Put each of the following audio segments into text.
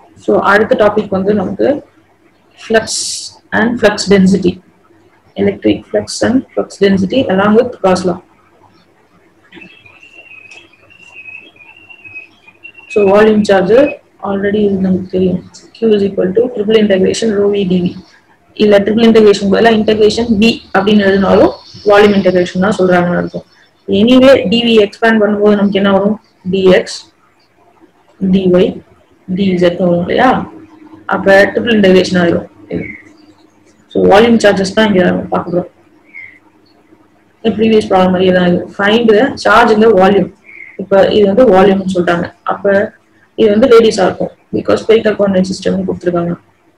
So அடுத்த topic வந்து நமக்கு flux and flux density electric flux and flux density along with காஸ்லா so volume charge already இது நமக்கு தெரியும் q is equal to triple integration rho v dv இல்ல triple integration பதிலாக integration பி அப்படின்னு எழுதினாலும் வால்யூம் இன்டகிரேஷன் தான் சொல்றாங்கன்னு அர்த்தம் எனிவே டிவி எக்ஸ்பேண்ட் பண்ணும்போது நமக்கு என்ன வரும் டிஎக்ஸ் டிஒய் டிஇசெட் வரும் இல்லையா அப்ப ட்ரிபிள் இன்டகிரேஷன் ஆயிடும் ஸோ வால்யூம் சார்ஜஸ் தான் இங்க நம்ம பார்க்குறோம் ப்ரீவியஸ் ப்ராப்ளம் மாதிரியே தான் இது ஃபைண்ட் சார்ஜ் இந்த வால்யூம் இப்போ இது வந்து வால்யூம்னு சொல்லிட்டாங்க அப்ப இது வந்து ரேடியஸா இருக்கும் பிகாஸ் ஸ்பெரிக்கல் கோஆர்டினேட் சிஸ்டம் கொடுத்துருக்காங்க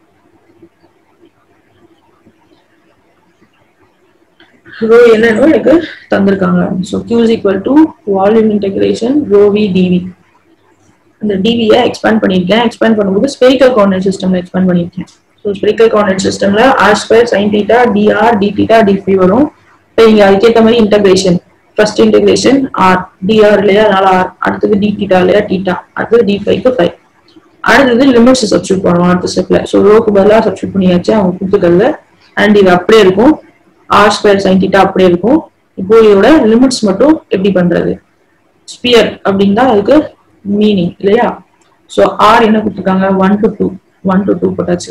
ரோ என்னன்னு எனக்கு தந்திருக்காங்க so Q is equal to volume integration rho V D V அந்த டிவியை எக்ஸ்பேண்ட் பண்ணியிருக்கேன் எக்ஸ்பேண்ட் பண்ணும்போது ஸ்பெரிக்கல் கோஆர்டினேட் சிஸ்டம்ல எக்ஸ்பேண்ட் பண்ணியிருக்கேன் ஸோ ஸ்பெரிக்கல் கோஆர்டினேட் சிஸ்டம்ல R square sine theta D R D theta D phi வரும் இப்போ இங்க அதுக்கேற்ற மாதிரி integration first integration R D R இல்லையா அதனால ஆர் அடுத்தது டி தீட்டா இல்லையா தீட்டா அடுத்தது டி ஃபைவ்க்கு ஃபைவ் அடுத்தது லிமிட்ஸ் சப்ஸ்டியூட் பண்ணுவோம் அடுத்த ஸ்டெப்ல ஸோ ரோக்கு பதிலாக சப்ஸ்டியூட் பண்ணியாச்சு அவங்க கொடுத்துக்கல அண்ட் இது அப்படியே இருக்கும் ஆர் ஸ்கொயர் சைன் தீட்டா அப்படியே இருக்கும் இப்போ இதோட லிமிட்ஸ் மட்டும் எப்படி பண்றது ஸ்பியர் அப்படின்னு தான் அதுக்கு மீனிங் இல்லையா ஸோ ஆர் என்ன கொடுத்துருக்காங்க one to two one to two போட்டாச்சு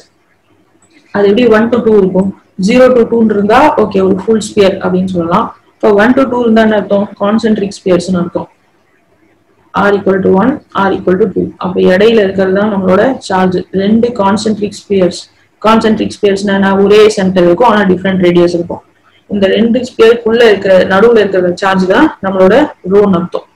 அது எப்படி ஒன் டு டூ இருக்கும் ஜீரோ டு டூன்னு இருந்தா ஓகே ஒரு ஃபுல் ஸ்பியர் அப்படின்னு சொல்லலாம் இப்போ ஒன் டு டூ இருந்தா என்ன அர்த்தம் கான்சென்ட்ரிக் ஸ்பியர்ஸ்னு அர்த்தம் r equal to one r equal to two அப்போ இடையில இருக்கிறது தான் நம்மளோட சார்ஜ் ரெண்டு கான்சென்ட்ரிக் ஸ்பியர்ஸ் கான்சென்ட்ரிக் ஸ்பியர்ஸ்னா என்ன ஒரே சென்டர் இருக்கும் ஆனால் டிஃப்ரெண்ட் ரேடியஸ் இருக்கும் இந்த ரெண்டு ஸ்பியருக்குள்ள இருக்கிற நடுவுல இருக்கிற சார்ஜ் தான் நம்மளோட ரோன் அர்த்தம்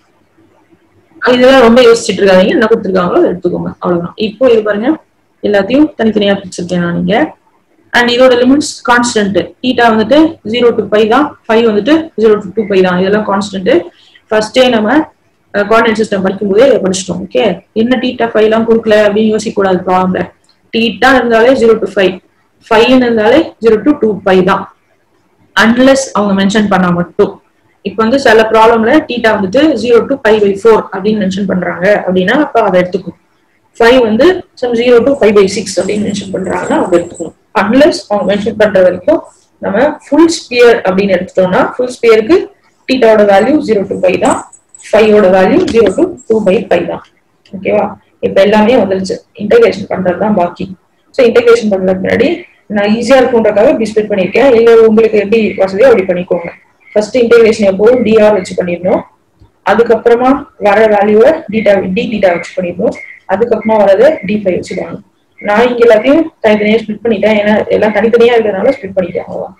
இதெல்லாம் ரொம்ப யோசிச்சுட்டு இருக்காதீங்க என்ன கொடுத்துருக்காங்களோ அதை எடுத்துக்கோங்க அவ்வளவுதான் இப்போ இது பாருங்க எல்லாத்தையும் தனித்தனியா பிரிச்சிருக்கேன் நான் இங்க அண்ட் இதோட லிமிட்ஸ் கான்ஸ்டன்ட் டீட்டா வந்துட்டு ஜீரோ டு பை தான் ஃபைவ் வந்துட்டு ஜீரோ டு டூ பை தான் இதெல்லாம் கான்ஸ்டன்ட் ஃபர்ஸ்டே நம்ம கோஆர்டினேட் சிஸ்டம் படிக்கும் போதே படிச்சிட்டோம் ஓகே என்ன டீட்டா ஃபைவ் எல்லாம் கொடுக்கல அப்படின்னு யோசிக்க கூடாது ப்ராப்ளம்ல டீட்டா இருந்தாலே ஜீரோ டு ஃபைவ் ஃபைவ் இருந்தாலே ஜீரோ டு டூ ஃபைவ் தான் அன்லெஸ் அவங்க மென்ஷன் பண்ணா மட்டும் இப்போ வந்து சில ப்ராப்ளம்ல டீட்டா வந்துட்டு zero to pi by four அப்படின்னு மென்ஷன் பண்றாங்க அப்படின்னா அப்ப அதை எடுத்துக்கும் ஃபைவ் வந்து some zero to pi by six அப்படின்னு மென்ஷன் பண்றாங்கன்னா அவங்க எடுத்துக்கணும் அன்லெஸ் அவங்க மென்ஷன் பண்ற வரைக்கும் நம்ம ஃபுல் ஸ்பியர் அப்படின்னு எடுத்துட்டோம்னா ஃபுல் ஸ்பியருக்கு டீட்டாவோட வேல்யூ ஜீரோ டு ஃபைவ் தான் ஃபைவோட value zero to two pi five தான் ஓகேவா இப்போ எல்லாமே வந்துருச்சு இன்டகிரேஷன் பண்றது தான் பாக்கி ஸோ இன்டகிரேஷன் பண்றதுக்கு முன்னாடி நான் ஈஸியா இருக்குன்றக்காக இப்படி ஸ்பிட் பண்ணியிருக்கேன் இல்லை உங்களுக்கு எப்படி வசதியோ அப்படி பண்ணிக்கோங்க ஃபர்ஸ்ட் இன்டகிரேஷன் எப்போதும் டிஆர் வச்சு பண்ணிடணும் அதுக்கப்புறமா வர வேல்யூவை டீட்டா டி டீட்டா வச்சு பண்ணிடணும் அதுக்கப்புறமா வரது டி ஃபைவ் வச்சுடுவாங்க நான் இங்க எல்லாத்தையும் தனித்தனியா ஸ்பிட் பண்ணிட்டேன் ஏன்னா எல்லாம் தனித்தனியா இருக்கிறதுனால ஸ்பிட் பண்ணிட்டேன் அவ்வளோதான்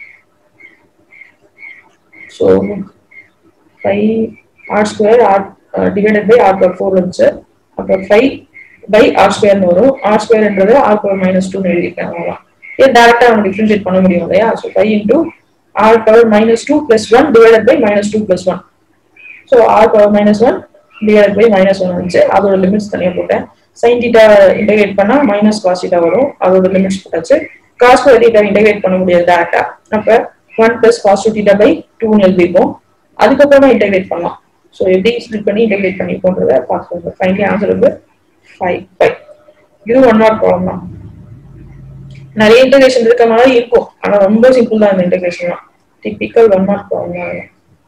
so five r square r divided by r power four வந்துச்சு அப்புறம் ஃபைவ் பை ஆர் ஸ்கொயர்னு வரும் ஆர் ஸ்கொயர்ன்றது ஆர் பவர் மைனஸ் டூன்னு எழுதியிருக்கேன் அவ்வளோதான் இது டேரக்டா நம்ம டிஃபரன்ஷியேட் பண்ண முடியும் இல்லையா so five into r power minus two plus one divided by minus two plus one so r power minus one divide by minus one வந்துச்சு அதோட லிமிட்ஸ் தனியாக போட்டேன் சைன் டீட்டா இன்டகிரேட் பண்ணா மைனஸ் காஸ் டீட்டா வரும் அதோட limits போட்டாச்சு cos square theta integrate பண்ண முடியாது டேரக்டா அப்ப one plus cos two theta by டூன்னு எழுதிப்போம் அதுக்கப்புறமா இன்டகிரேட் பண்ணலாம் ஸோ எப்படி ஸ்பிளிட் பண்ணி இன்டகிரேட் பண்ணி போன்றத பார்க்கணும் ஃபைனலி ஆன்சர் வந்து ஃபைவ் ஃபைவ் இது ஒன் நாட் ப்ராப்ளம் தான் நிறைய இன்டகிரேஷன் இருக்க மாதிரி இருக்கும் ஆனா ரொம்ப சிம்பிள் தான் இந்த இன்டகிரேஷன்லாம் டிபிக்கல் ஒன் நாட் ப்ராப்ளம் தான்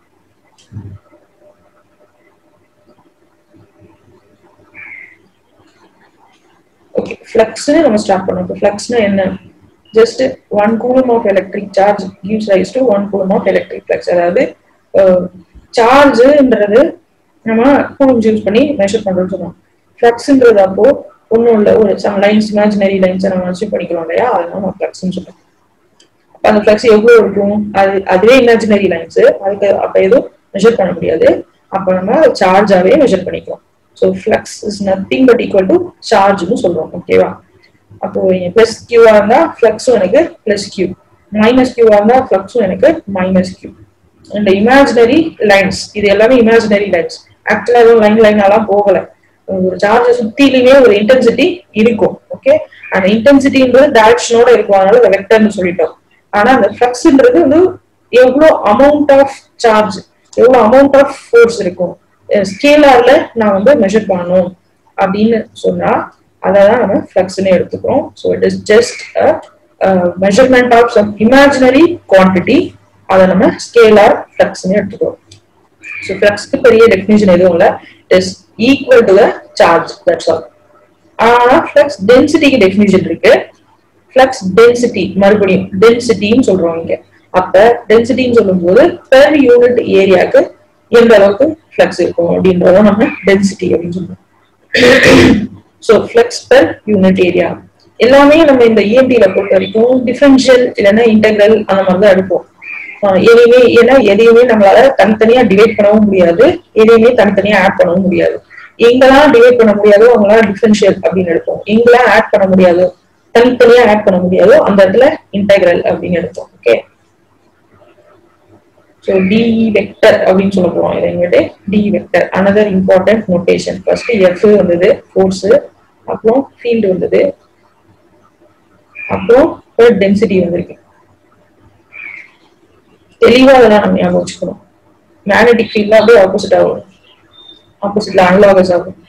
ஓகே ஃப்ளக்ஸ்னு நம்ம ஸ்டார்ட் பண்ணோம் இப்போ ஃப்ளக்ஸ்னா என்ன just one coulomb of electric charge gives rise to one coulomb of electric flux அதாவது சார்ஜுன்றது நம்ம கூலம் யூஸ் பண்ணி மெஷர் பண்றோம்னு சொல்லுவோம் ஃப்ளக்ஸ்ன்றது அப்போ ஒன்றும் இல்லை ஒரு சம் லைன்ஸ் இமேஜினரி லைன்ஸை நம்ம அச்சீவ் பண்ணிக்கிறோம் இல்லையா அதனால நம்ம ஃப்ளக்ஸ்னு சொல்லுவோம் அப்போ அந்த ஃப்ளக்ஸ் எவ்வளோ இருக்கும் அது அதுவே இமேஜினரி லைன்ஸ் அதுக்கு அப்போ எதுவும் மெஷர் பண்ண முடியாது அப்போ நம்ம சார்ஜாவே மெஷர் பண்ணிக்கிறோம் so flux is nothing but equal to சார்ஜ்னு சொல்றோம் ஓகேவா அப்போ பிளஸ் கியூவா இருந்தா ஃப்ளக்ஸும் எனக்கு பிளஸ் கியூ மைனஸ் கியூவா இருந்தா ஃப்ளக்ஸும் எனக்கு மைனஸ் கியூ இந்த இமேஜினரி லைன்ஸ் இது எல்லாமே இமேஜினரி லைன்ஸ் ஆக்சுவலா எதுவும் லைன் லைனாலாம் போகல ஒரு சார்ஜை சுத்திலுமே ஒரு இன்டென்சிட்டி இருக்கும் ஓகே அந்த இன்டென்சிட்டின்றது டைரக்ஷனோட இருக்கும் அதனால அதை வெக்டர்னு சொல்லிட்டோம் ஆனா அந்த ஃப்ளக்ஸ்ன்றது வந்து எவ்வளோ அமௌண்ட் ஆஃப் சார்ஜ் எவ்வளோ அமௌண்ட் ஆஃப் ஃபோர்ஸ் இருக்கும் ஸ்கேலார்ல நான் வந்து மெஷர் பண்ணணும் அப்படின்னு சொன்னா அதை தான் நம்ம ஃப்ளக்ஸ்னு எடுத்துக்கிறோம் so it is just measurement of some imaginary quantity அதை நம்ம ஸ்கேலார் ஃப்ளக்ஸ்னு எடுத்துக்கிறோம் ஸோ ஃப்ளக்ஸ்க்கு பெரிய டெஃபினிஷன் எதுவும் இல்லை it is equal to the charge that's all ஆனா ஃப்ளக்ஸ் டென்சிட்டிக்கு டெஃபினிஷன் இருக்கு ஃப்ளக்ஸ் டென்சிட்டி மறுபடியும் டென்சிட்டின்னு சொல்றோம் இங்க அப்ப டென்சிட்டின்னு சொல்லும்போது பெர் யூனிட் ஏரியாவுக்கு எந்த அளவுக்கு ஃப்ளக்ஸ் இருக்கும் அப்படின்றத நம்ம டென்சிட்டி அப்படின்னு சொல்றோம் so flux per unit area எல்லாமே நம்ம இந்த இஎன்டில பொறுத்த வரைக்கும் டிஃபரன்ஷியல் இல்லைன்னா இன்டெக்ரல் அந்த மாதிரி தான் எடுப்போம் ஆஹ் எதையுமே ஏன்னா எதையுமே நம்மளால தனித்தனியா டிவைட் பண்ணவும் முடியாது எதையுமே தனித்தனியா ஆட் பண்ணவும் முடியாது எங்கெல்லாம் டிவைட் பண்ண முடியாதோ அவங்களாம் டிஃபரன்ஷியல் அப்படின்னு எடுப்போம் எங்கெல்லாம் ஆட் பண்ண முடியாதோ தனித்தனியா ஆட் பண்ண முடியாதோ அந்த இடத்துல இன்டெக்ரல் அப்படின்னு எடுப்போம் ஓகே ஸோ டி வெக்டர் அப்படின்னு சொல்ல போறோம் இதை இங்கிட்டு D vector another important notation first F வந்தது ஃபோர்ஸ் அப்புறம் ஃபீல்டு வந்தது அப்புறம் டென்சிட்டி வந்திருக்கு தெளிவா அதெல்லாம் நம்ம ஞாபகம் வச்சுக்கணும் மேக்னெட்டிக் ஃபீல்ட்ல அப்படியே ஆப்போசிட் ஆகும் ஆப்போசிட்ல அனலாகஸ் ஆகும்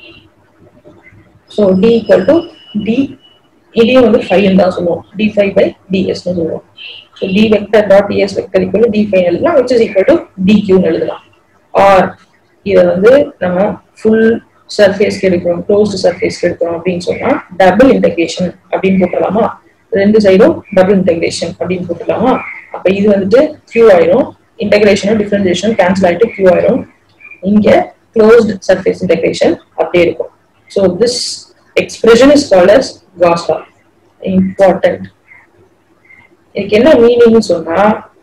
so D equal to D இதையும் வந்து ஃபைவ் தான் சொல்லுவோம் டி ஃபைவ் பை டிஎஸ்னு சொல்லுவோம் so D vector dot DS vector equal to d psi எழுதலாம் which is equal to d கியூன்னு எழுதலாம் ஆர் இதை வந்து நம்ம ஃபுல் சர்ஃபேஸ்க்கு எடுக்கிறோம் க்ளோஸ்டு சர்ஃபேஸ்க்கு எடுக்கிறோம் அப்படின்னு சொன்னா டபுள் இன்டெகிரேஷன் அப்படின்னு போட்டுடலாமா ரெண்டு சைடும் டபுள் இன்டெகிரேஷன் அப்படின்னு போட்டுடலாமா அப்ப இது வந்துட்டு கியூ ஆயிரும் இன்டெகிரேஷனும் டிஃபரன்சியேஷனும் கேன்சல் ஆயிட்டு கியூ ஆயிரும் இங்க க்ளோஸ்ட் சர்ஃபேஸ் இன்டெகிரேஷன் அப்படியே இருக்கும் so this expression is called as Gauss law important இதுக்கு என்ன மீனிங் சொன்னா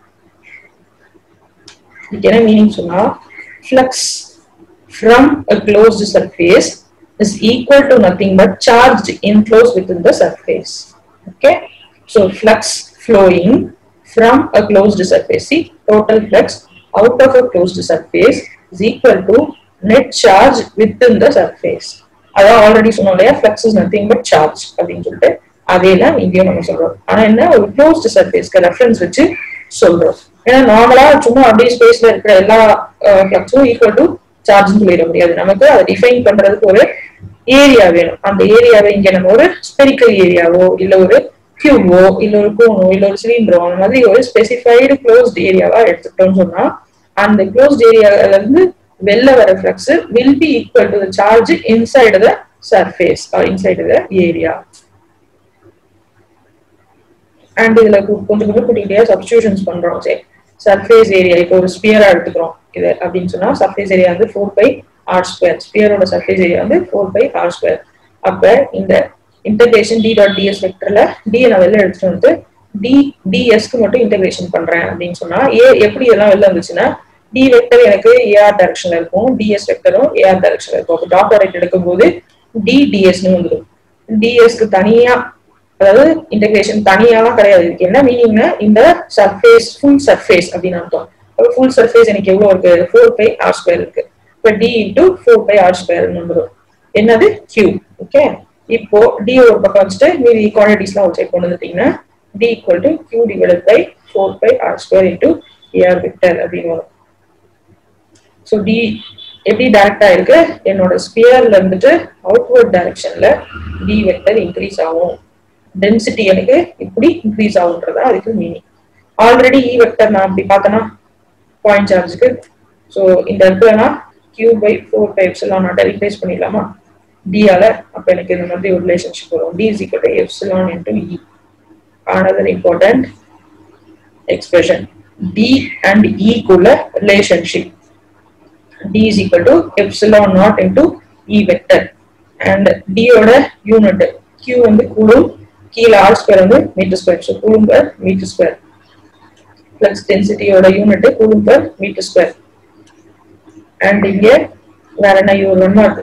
இதுக்கு என்ன மீனிங் சொன்னா flux from a closed surface is equal to nothing but charge enclosed within the surface. Okay, so flux flowing from a closed surface. See, total flux out of a closed surface is equal to net charge within the surface. அதான் already சொன்னோம் இல்லையா flux is nothing but charge அப்படின்னு சொல்லிட்டு அதே தான் இங்கேயும் நம்ம சொல்றோம் ஆனா என்ன ஒரு க்ளோஸ்ட் சர்ஃபேஸ்க்கு ரெஃபரன்ஸ் வச்சு சொல்றோம் ஏன்னா நார்மலா சும்மா அப்படியே ஸ்பேஸ்ல இருக்கிற எல்லா ஃபிளக்ஸும் ஈக்குவல் டு சார்ஜ்னு சொல்லிட முடியாது நமக்கு அதை டிஃபைன் பண்றதுக்கு ஒரு ஏரியா வேணும் அந்த ஏரியாவை இங்க நம்ம ஒரு ஸ்பெரிக்கல் ஏரியாவோ இல்ல ஒரு கியூவோ இல்ல ஒரு கோனோ இல்ல ஒரு சிலிண்டரோ அந்த மாதிரி ஒரு ஸ்பெசிஃபைடு க்ளோஸ்ட் ஏரியாவா எடுத்துக்கிட்டோம்னு சொன்னா அந்த க்ளோஸ்ட் ஏரியால இருந்து வெளில வர flux will be equal to charge inside the surface or inside the area and இதுல கொஞ்சம் கொஞ்சம் குட்டிகிட்டே சப்ஸ்டியூஷன்ஸ் பண்றோம் சரி சர்ஃபேஸ் ஏரியா இப்போ ஒரு ஸ்பியரா எடுத்துக்கிறோம் இது அப்படின்னு சொன்னா சர்ஃபேஸ் ஏரியா வந்து ஃபோர் பை ஆர் ஸ்கொயர் ஸ்பியரோட சர்ஃபேஸ் ஏரியா வந்து ஃபோர் பை ஆர் ஸ்கொயர் அப்ப இந்த இன்டகிரேஷன் டி டாட் டிஎஸ் வெக்டர்ல டி நான் வெளில எடுத்துட்டு வந்து டி டிஎஸ்க்கு மட்டும் இன்டகிரேஷன் பண்றேன் அப்படின்னு சொன்னா ஏ எப்படி இதெல்லாம் வெளில வந்துச்சுன்னா டி வெக்டர் எனக்கு ஏஆர் டைரக்ஷன்ல இருக்கும் டிஎஸ் வெக்டரும் ஏஆர் டைரக்ஷன்ல இருக்கும் அப்போ டாட் ரைட் எடுக்கும்போது டி டிஎஸ்னு வந்துடும் டிஎஸ்க்கு தனியா அதாவது இன்டகிரேஷன் தனியாலாம் கிடையாது இதுக்கு என்ன மீனிங்னா இந்த சர்ஃபேஸ் ஃபுல் சர்ஃபேஸ் அப்படின்னு அர்த்தம் ஃபுல் சர்ஃபேஸ் எனக்கு எவ்வளவு இருக்கு ஃபோர் பை ஆர் ஸ்கொயர் இருக்கு இப்போ D into four pi r square வந்துடும் என்னது கியூ ஓகே இப்போ டி ஒரு பக்கம் வச்சுட்டு மீதி குவான்டிட்டிஸ்லாம் ஒரு சைட் கொண்டு வந்துட்டீங்கன்னா D equal to q divided by four pi r square into a r vector அப்படின்னு வரும் ஸோ டி எப்படி டைரக்டா இருக்கு என்னோட ஸ்பியர்ல இருந்துட்டு அவுட்வர்ட் டைரக்ஷன்ல டி வெக்டர் இன்க்ரீஸ் ஆகும் டென்சிட்டி எனக்கு இப்படி இன்க்ரீஸ் ஆகுன்றதா அதுக்கு மீனிங் ஆல்ரெடி இ வெக்டர் நான் அப்படி பார்த்தேன்னா பாயிண்ட் சார்ஜுக்கு ஸோ இந்த இடத்துல நான் q by four pi epsilon நாட்டை ரீப்ளேஸ் பண்ணிடலாமா டியால அப்போ எனக்கு இந்த மாதிரி ஒரு ரிலேஷன்ஷிப் வரும் D is equal to epsilon into E another important expression d and e குள்ள relationship d is equal to epsilon naught into e vector and d ஓட unit q வந்து கூலும் கீழே r ஸ்கொயர் வந்து metre square so coulomb per metre square flux டென்சிட்டியோட unit coulomb per metre square and இங்க வேற என்ன you one mark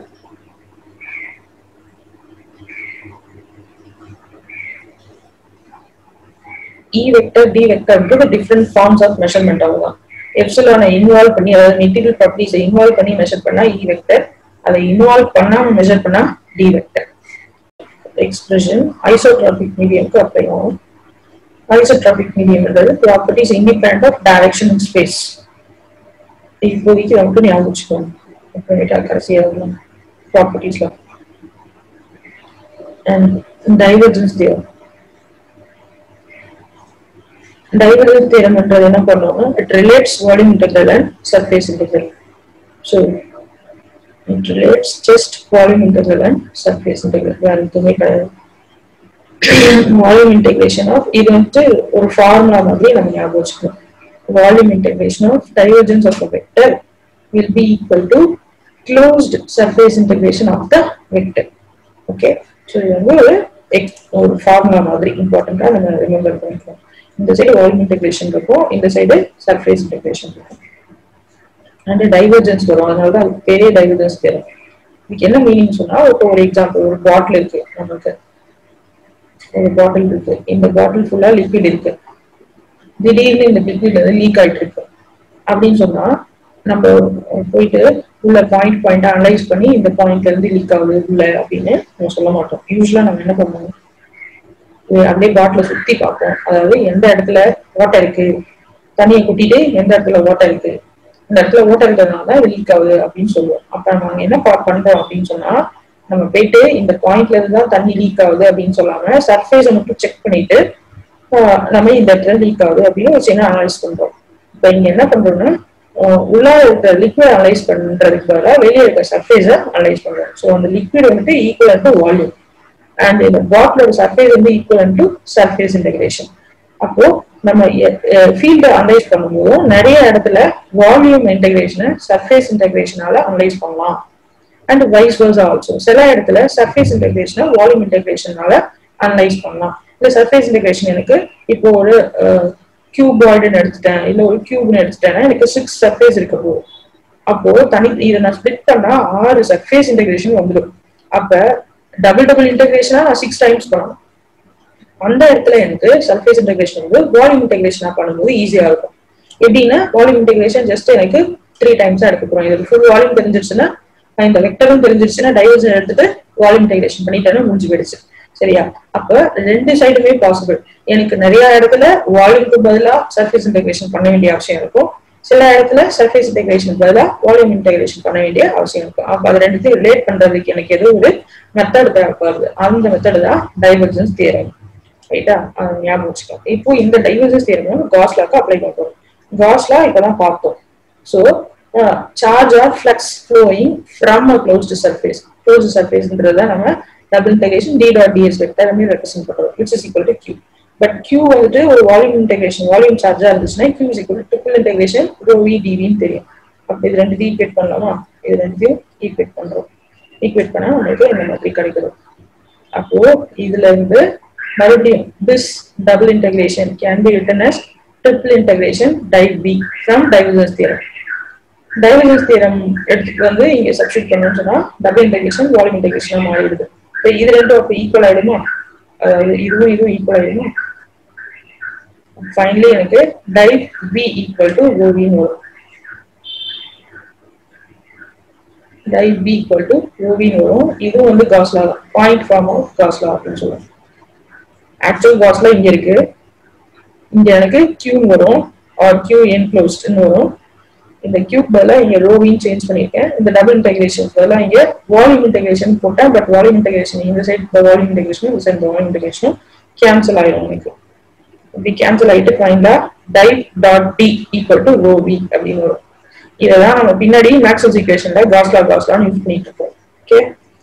E vector D vector different forms of measurement அவ்வளவுதான் எப்சிலானை இன்வால்வ் பண்ணி அதாவது மெட்டீரியல் ப்ராப்பர்ட்டிஸை இன்வால்வ் பண்ணி மெஷர் பண்ணா இ வெக்டர் அதை இன்வால்வ் பண்ணாம மெஷர் பண்ணா டி வெக்டர் எக்ஸ்பிரஷன் ஐசோட்ராபிக் மீடியம்க்கு அப்ளை ஆகும் ஐசோட்ராபிக் மீடியம்ன்றது properties independent of direction in space இப்போதைக்கு நமக்கு ஞாபகம் வச்சுக்கோங்க அப்புறமேட்டா கடைசியாக ப்ராப்பர்ட்டிஸ்லாம் and divergence theorem divergence theorem என்றது என்ன பண்ணுவோம்னா it relates volume integral and surface integral so it relates just volume integral and surface integral வேற எதுவுமே கிடையாது வால்யூம் இன்டெகிரேஷன் ஆஃப் இது வந்துட்டு ஒரு ஃபார்முலா மாதிரி நம்ம ஞாபகம் வச்சுக்கணும் volume integration of divergence of vector will be equal to closed surface integration of the vector okay so இது வந்து ஒரு ex- ஒரு ஃபார்முலா மாதிரி இம்பார்ட்டண்ட்டாக நம்ம ரிமெம்பர் பண்ணிக்கலாம் இந்த சைடு வால்யூம் இன்டெகிரேஷன் இருக்கும் இந்த சைடு சர்ஃபேஸ் இன்டெகிரேஷன் இருக்கும் அண்ட் டைவர்ஜென்ஸ் வரும் அதனால தான் அதுக்கு பெரிய டைவர்ஜென்ஸ் தேரும் இதுக்கு என்ன மீனிங் சொன்னா இப்போ ஒரு எக்ஸாம்பிள் ஒரு பாட்டில் இருக்கு நமக்கு ஒரு பாட்டில் இருக்கு இந்த பாட்டில் ஃபுல்லா லிக்விட் இருக்கு திடீர்னு இந்த லிக்விட் வந்து லீக் ஆயிட்டு இருக்கு அப்படின்னு சொன்னா நம்ம போயிட்டு உள்ள பாயிண்ட் பாயிண்ட் அனலைஸ் பண்ணி இந்த பாயிண்ட்ல இருந்து லீக் ஆகுது உள்ள அப்படின்னு நம்ம சொல்ல மாட்டோம் யூஸ்வலா நம்ம என்ன பண்ணுவோம் இது அப்படியே பாட்டில சுத்தி பார்ப்போம் அதாவது எந்த இடத்துல ஓட்டை இருக்கு தண்ணியை கொட்டிட்டு எந்த இடத்துல ஓட்டை இருக்கு இந்த இடத்துல ஓட்டை இருக்கிறதுனால தான் லீக் ஆகுது அப்படின்னு சொல்லுவோம் அப்ப நம்ம என்ன பா- பண்றோம் அப்படின்னு சொன்னா நம்ம போயிட்டு இந்த பாயிண்ட்ல இருந்து தான் தண்ணி லீக் ஆகுது அப்படின்னு சொல்லாம சர்ஃபேஸை மட்டும் செக் பண்ணிட்டு ஆஹ் நம்ம இந்த இடத்துல லீக் ஆகுது அப்படின்னு ஒரு சின்ன அனலைஸ் பண்றோம் இப்ப இங்க என்ன பண்றோம்னா ஆஹ் உள்ள இருக்கிற லிக்விட் அனலைஸ் பண்றதுக்கு பதிலாக வெளியே இருக்க சர்ஃபேஸை அனலைஸ் பண்றோம் ஸோ அந்த லிக்விட் வந்துட்டு ஈக்குவல் டு வால்யூம் அண்ட் இந்த பாட்டிலோட சர்ஃபேஸ் வந்து ஈக்குவல் டு சர்ஃபேஸ் இன்டெகிரேஷன் அப்போ நம்ம ஃபீல்டை அனலைஸ் பண்ணும்போது நிறைய இடத்துல வால்யூம் இன்டெகிரேஷனை சர்ஃபேஸ் இன்டெகிரேஷனால அனலைஸ் பண்ணலாம் அண்ட் வைஸ் வர்ஸா ஆல்சோ சில இடத்துல சர்ஃபேஸ் இன்டெகிரேஷனை வால்யூம் இன்டெகிரேஷனால அனலைஸ் பண்ணலாம் இந்த சர்ஃபேஸ் இன்டெகிரேஷன் எனக்கு இப்போ ஒரு கியூபாய்டுன்னு எடுத்துட்டேன் இல்ல ஒரு கியூப்னு எடுத்துட்டேன்னா எனக்கு சிக்ஸ் சர்ஃபேஸ் இருக்க போகுது அப்போ தனி இதை நான் ஸ்பிளிட் பண்ணா ஆறு சர்ஃபேஸ் இன்டெகிரேஷன் வந்துடும் அப்ப டபுள் டபுள் இன்டெகிரேஷனா நான் சிக்ஸ் டைம்ஸ் பண்ணணும் அந்த இடத்துல எனக்கு சர்ஃபேஸ் இன்டெகிரேஷன் வந்து வால்யூம் இன்டெகிரேஷனா பண்ணும்போது ஈஸியா இருக்கும் எப்படின்னா வால்யூம் இன்டெகிரேஷன் ஜஸ்ட் எனக்கு த்ரீ டைம்ஸா எடுக்க போறோம் இது ஃபுல் வால்யூம் தெரிஞ்சிருச்சுன்னா நான் இந்த வெக்டரும் தெரிஞ்சிருச்சுன்னா டைவர்ஜன் எடுத்துட்டு வால்யூம் இன்டெகிரேஷன் பண்ணிட்டேன்னு முடிஞ்சு போயிடுச்சு சரியா அப்ப ரெண்டு சைடுமே பாசிபிள் எனக்கு நிறைய இடத்துல வால்யூம்க்கு பதிலா சர்ஃபேஸ் இன்டெகிரேஷன் பண்ண வேண்டிய அவசியம் இருக்கும் சில இடத்துல சர்ஃபேஸ் இன்டெகிரேஷன் பதிலா வால்யூம் இன்டெகிரேஷன் பண்ண வேண்டிய அவசியம் இருக்கும் அப்ப அது ரெண்டுத்தையும் ரிலேட் பண்றதுக்கு எனக்கு ஏதோ ஒரு மெத்தட் தேவைப்படுது அந்த மெத்தட் தான் டைவர்ஜன்ஸ் தியரம் ரைட்டா அது ஞாபகம் வச்சுக்கோங்க இப்போ இந்த டைவர்ஜன்ஸ் தியரம் காஸ்லாக்கு அப்ளை பண்ணுறோம் காஸ்லா இப்பதான் பார்த்தோம் so charge or flux flowing from a closed surface closed சர்ஃபேஸ்ன்றத நம்ம double integration D dot DS vector represent பண்றோம் which is equal to q but q வந்துட்டு ஒரு வால்யூம் இன்டெகிரேஷன் வால்யூம் சார்ஜா இருந்துச்சுன்னா q is equal triple integration rho v டிவின்னு தெரியும் அப்ப இது ரெண்டு ஈக்குவேட் பண்ணலாமா இது ரெண்டுத்தையும் ஈக்குவேட் பண்றோம் ஈக்குவேட் பண்ணா நம்மளுக்கு இந்த மாதிரி கிடைக்குது அப்போ இதுல இருந்து மறுபடியும் this double integration can be written as triple integration div b from divergence theorem divergence theorem எடுத்துட்டு வந்து இங்க சப்ஸ்டிட் பண்ணணும்னு சொன்னா டபுள் இன்டெகிரேஷன் வால்யூம் இன்டெகிரேஷன் மாறிடுது இப்போ இது ரெண்டும் அப்போ ஈக்குவல் ஆயிடுமா அதாவது இதுவும் இதுவும் ஈக்குவல் ஆயிடுமா ஃபைனலி எனக்கு div b ஈக்குவல் டு ரோவின்னு வரும் div b ஈக்குவல் டு ரோவின்னு வரும் இதுவும் வந்து காஸ்லா தான் பாயிண்ட் ஃபார்ம் ஆஃப் காஸ்லா அப்படின்னு சொல்லுவாங்க ஆக்சுவல் காஸ்ட்ல இங்க இருக்கு இங்க எனக்கு கியூ வரும் ஆர் கியூ என்க்ளோஸ்ட்னு வரும் இந்த கியூப் பதிலா இங்க ரோவின்னு சேஞ்ச் பண்ணிருக்கேன் இந்த டபுள் இன்டெகிரேஷன் பதிலா இங்க வால்யூம் இன்டெகிரேஷன் போட்டேன் பட் வால்யூம் இன்டெகிரேஷன் இந்த சைடு இந்த வால்யூம் இன்டெகிரேஷன் இந்த சைடு வால்யூம் இன்டெகிரேஷன் கேன்சல் ஆயிடும் எனக்கு இப்படி கேன்சல் ஆயிட்டு ஃபைனலா div dot D equal to rho v அப்படின்னு வரும் இதெல்லாம் நம்ம பின்னாடி மேக்ஸஸ் ஈக்குவேஷன்ல காஸ்லா காஸ்லான்னு யூஸ் பண்ணிட்டு இருக்கோம் ஓகே